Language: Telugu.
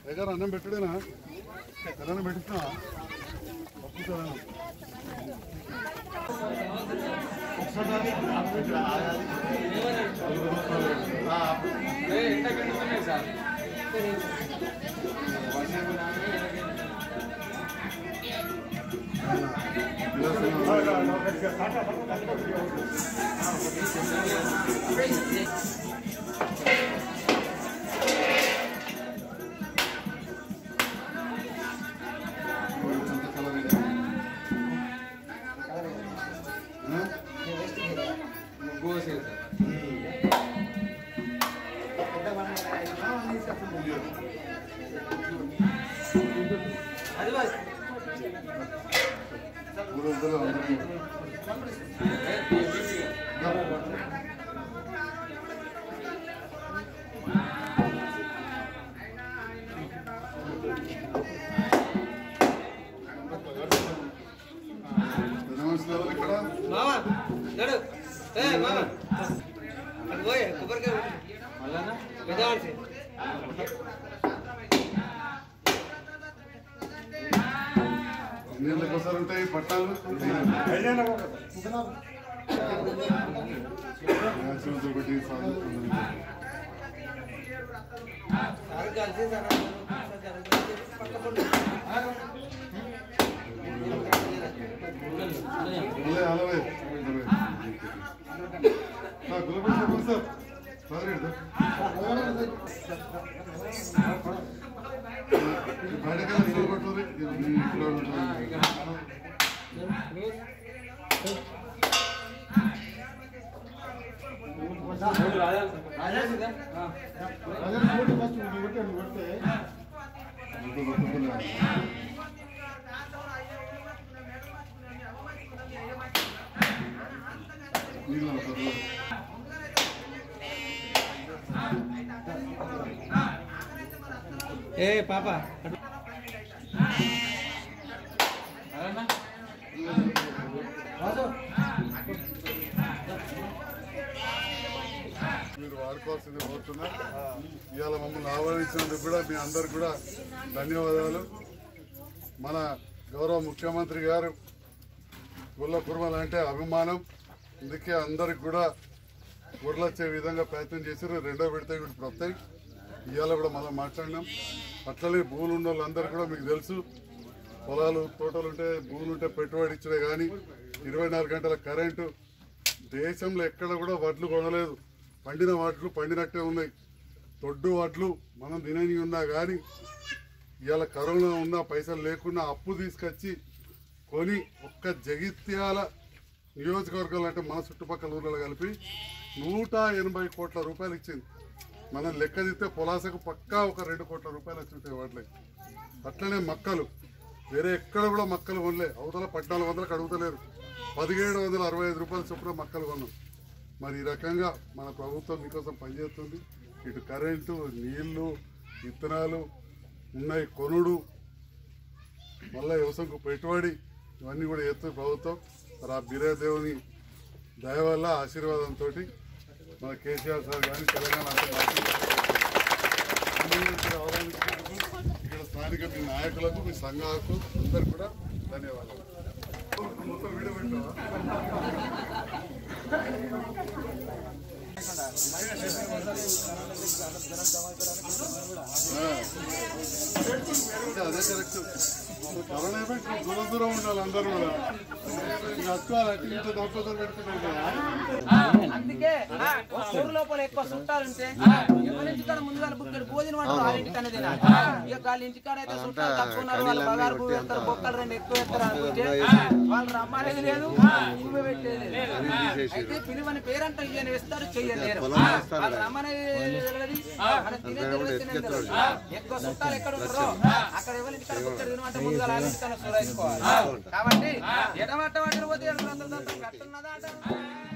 దగ్గర అన్నం పెట్టుడేనా అన్నం పెట్టినా పప్పు కదా ఊరందరూ అందరూ నమస్కారం ఇక్కడ మామ నడు ఏ మామ అది పోయే కొబ్బరికాయ పెద్దవాడి నీళ్ళకి ఒకసారి ఉంటాయి పట్టాలు మ్యాచ్లు ఒకటి సాగు అలే అలవే గులబడి చెప్పండి సార్ పదరేడు బయటకెళ్ళి చూడబడుతుంది ఇంట్లో ఉంటుంది ఇంట్లో కొట్టుకున్నాను. నీళ్ళు పర్లేదు. ఏ పాప మీరు వాడుకోవాల్సింది కోరుతున్నా ఇవాళ మమ్మల్ని ఆహ్వానించినందుకు కూడా మీ అందరికి కూడా ధన్యవాదాలు మన గౌరవ ముఖ్యమంత్రి గారు గుళ్ళ కుర్మలు అంటే అభిమానం అందుకే అందరికి కూడా గుడ్లు వచ్చే విధంగా ప్రయత్నం చేశారు రెండో విడత కూడా ఇప్పుడు వస్తాయి ఇవాళ కూడా మనం మాట్లాడినాం అట్లనే భూములు ఉన్న వాళ్ళందరూ కూడా మీకు తెలుసు పొలాలు తోటలు ఉంటే భూములు ఉంటే పెట్టుబడి ఇచ్చడే కానీ ఇరవై నాలుగు గంటల కరెంటు దేశంలో ఎక్కడ కూడా వడ్లు కొనలేదు పండిన వడ్లు పండినట్టే ఉన్నాయి దొడ్డు వడ్లు మనం తినని ఉన్నా కానీ ఇవాళ కరోనా ఉన్నా పైసలు లేకున్నా అప్పు తీసుకొచ్చి కొని ఒక్క జగిత్యాల నియోజకవర్గాలు అంటే మన చుట్టుపక్కల ఊర్లలో కలిపి నూట ఎనభై కోట్ల రూపాయలు ఇచ్చింది మనం లెక్క తీస్తే పొలాసకు పక్కా ఒక రెండు కోట్ల రూపాయలు వచ్చి ఉంటాయి వాటిలో అట్లనే మక్కలు వేరే ఎక్కడ కూడా మక్కలు కొనలే అవతల పద్నాలుగు వందలకు అడుగుతలేరు పదిహేడు వందల అరవై ఐదు రూపాయల చొప్పున మక్కలు కొన్నాం మరి ఈ రకంగా మన ప్రభుత్వం మీకోసం పనిచేస్తుంది ఇటు కరెంటు నీళ్లు విత్తనాలు ఉన్నాయి కొనుడు మళ్ళీ వ్యవసాయంకు పెట్టుబడి ఇవన్నీ కూడా చేస్తుంది ప్రభుత్వం మరి ఆ బిరే దేవుని దయ వల్ల ఆశీర్వాదంతో మన కేసీఆర్ సార్ కానీ తెలంగాణ అంతా పార్టీ అందరినీ ఇక్కడ ఆహ్వానించినందుకు ఇక్కడ స్థానిక మీ నాయకులకు మీ సంఘాలకు అందరు కూడా ధన్యవాదాలు మొత్తం వీడియో పెట్టావా అంటే అదే కరెక్ట్ కరోనా ఎఫెక్ట్ దూరం దూరం ఉండాలి అందరూ కూడా ఇంకా అక్కలు అటు ఇటు దప్పతో పెట్టుకున్నారు కదా అందుకే ఒక ఊరు లోపల ఎక్కువ చుట్టాలుంటే ఎవరి ఇంటికాడ ముందుగా బుక్కడు భోజనం అంటారు వాళ్ళ ఇంటికనే తినాలి ఇక వాళ్ళ ఇంటికాడ అయితే చుట్టాలు తక్కువ ఉన్నారు వాళ్ళ బగారు పువ్వు వేస్తారు బొక్కలు రెండు ఎక్కువ వేస్తారు అనుకుంటే వాళ్ళు రమ్మనేది లేదు పువ్వు పెట్టేది లేదు అయితే పిలువని పేరంట ఇయ్యని వేస్తారు చెయ్యలేరు వాళ్ళు రమ్మనేది తెలియదు మన తినేది తెలియదు ఎక్కువ చుట్టాలు ఎక్కడ ఉంటారో అక్కడ ఎవరి ఇంటికాడ బుక్కడు తినమంటే ముందుగా వాళ్ళ ఇంటికన్నా చూడేసుకోవాలి కాబట్టి ఎడమట్ట వాటి పోతే ఎక్కడ కట్టున్నదా అంటారు